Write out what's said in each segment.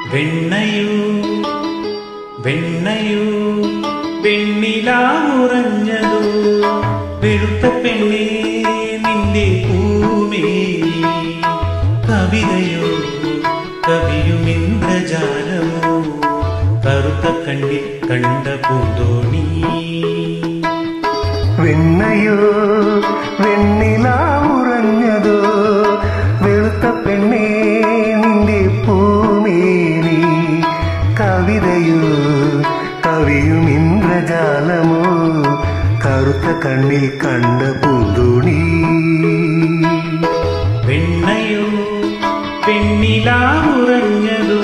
വെണ്ണയൂ വെണ്ണയൂ വെണ്ണിലാമുറഞ്ഞതോ വെളുത്ത പെണ്ണേ നിന്റെ പൂമേനി കവിതയോ കവിയും ഇന്ദ്രജാലമോ കറുത്ത കണ്ണിൽ കണ്ട പൂന്തോണി വെണ്ണയോ വെണ്ണിലാവുറഞ്ഞതോ വെളുത്ത പെണ്ണേ നിന്റെ പൂമേനി കവിതയോ കവിയും ഇന്ദ്രജാലമോ കറുത്ത കണ്ണിൽ കണ്ട പൂന്തോണി വെണ്ണയോ പെണ്ണിലാമുറഞ്ഞതോ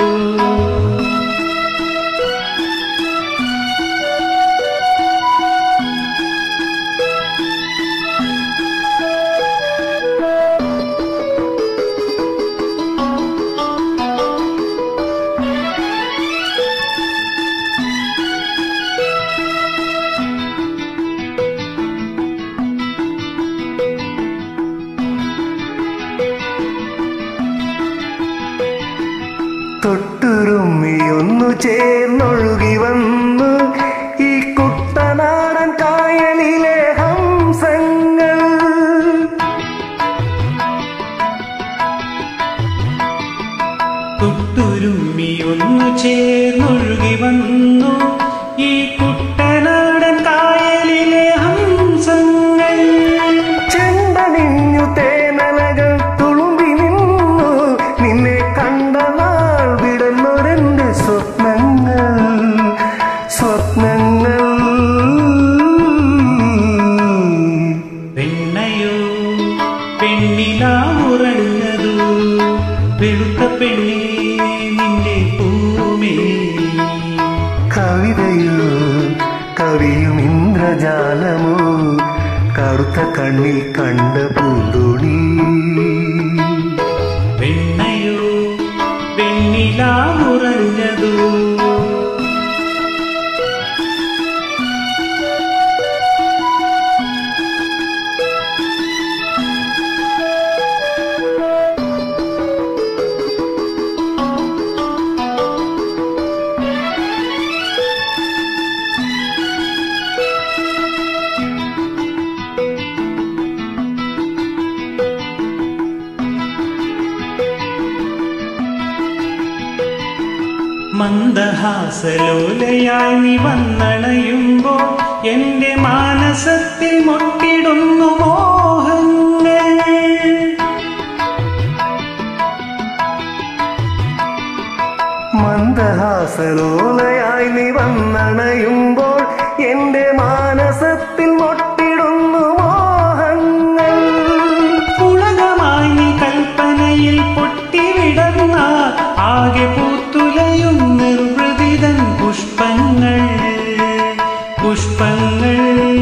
തൊട്ടുരുമ്മി ഒന്നു ചേർന്നൊഴുകി വന്നു ഈ കുട്ടനാടൻ കായലിലെ ഹംസങ്ങൾ തൊട്ടുരുമ്മി ഒന്നു ചേർന്നൊഴുകി വന്നു ഈ കുട്ടനാടൻ കായലിലെ ഹംസങ്ങൾ ചെണ്ടണിഞ്ഞു തേനലകൾ തുളുമ്പി നിന്നു നിന്നെ കണ്ട നാൾ വിടന്നൊരെന്റെ സ്വപ്നങ്ങൾ സ്വപ്നങ്ങൾ പെണ്ണയോ പെണ്ണിലാമുറഞ്ഞതു വെളുത്ത പെണ്ണേ നിന്റെ പൂമേ കവിതയോ കവിയും ഇന്ദ്രജാലമോ കറുത്ത കണ്ണിൽ കണ്ട പൂന്തോണി പെണ്ണയോ പെണ്ണിലാമുറഞ്ഞതു മന്ദഹാസലോലയായി നീ വന്നണയുമ്പോ എന്റെ മാനസത്തിൽ മൊട്ടിടുന്നു മോഹങ്ങൾ മന്ദഹാസലോലയായി നീ വന്നണയുമ്പോൾ എന്റെ മാനസത്തിൽ മൊട്ടിടുന്നു മോഹങ്ങൾ പുളകമായി നീ കൽപ്പനയിൽ പൊട്ടിവിടർന്ന ആകെ പൂത്തുലയും നിർവൃതിതൻ പുഷ്പങ്ങൾ പുഷ്പങ്ങൾ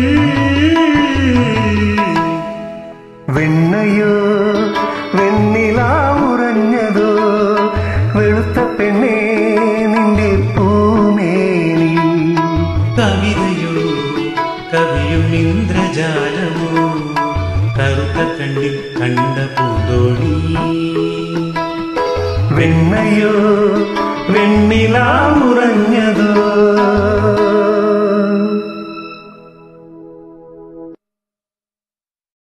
വെണ്ണയോ വെണ്ണിലാവുറഞ്ഞതോ വെളുത്ത പെണ്ണേ നിന്റെ പൂമേനി കവിതയോ കവിയും ഇന്ദ്രജാലമോ കറുത്ത കണ്ണിൽ കണ്ട പൂന്തോണി വെണ്ണയോ വെണ്ണിലാവുറഞ്ഞതോ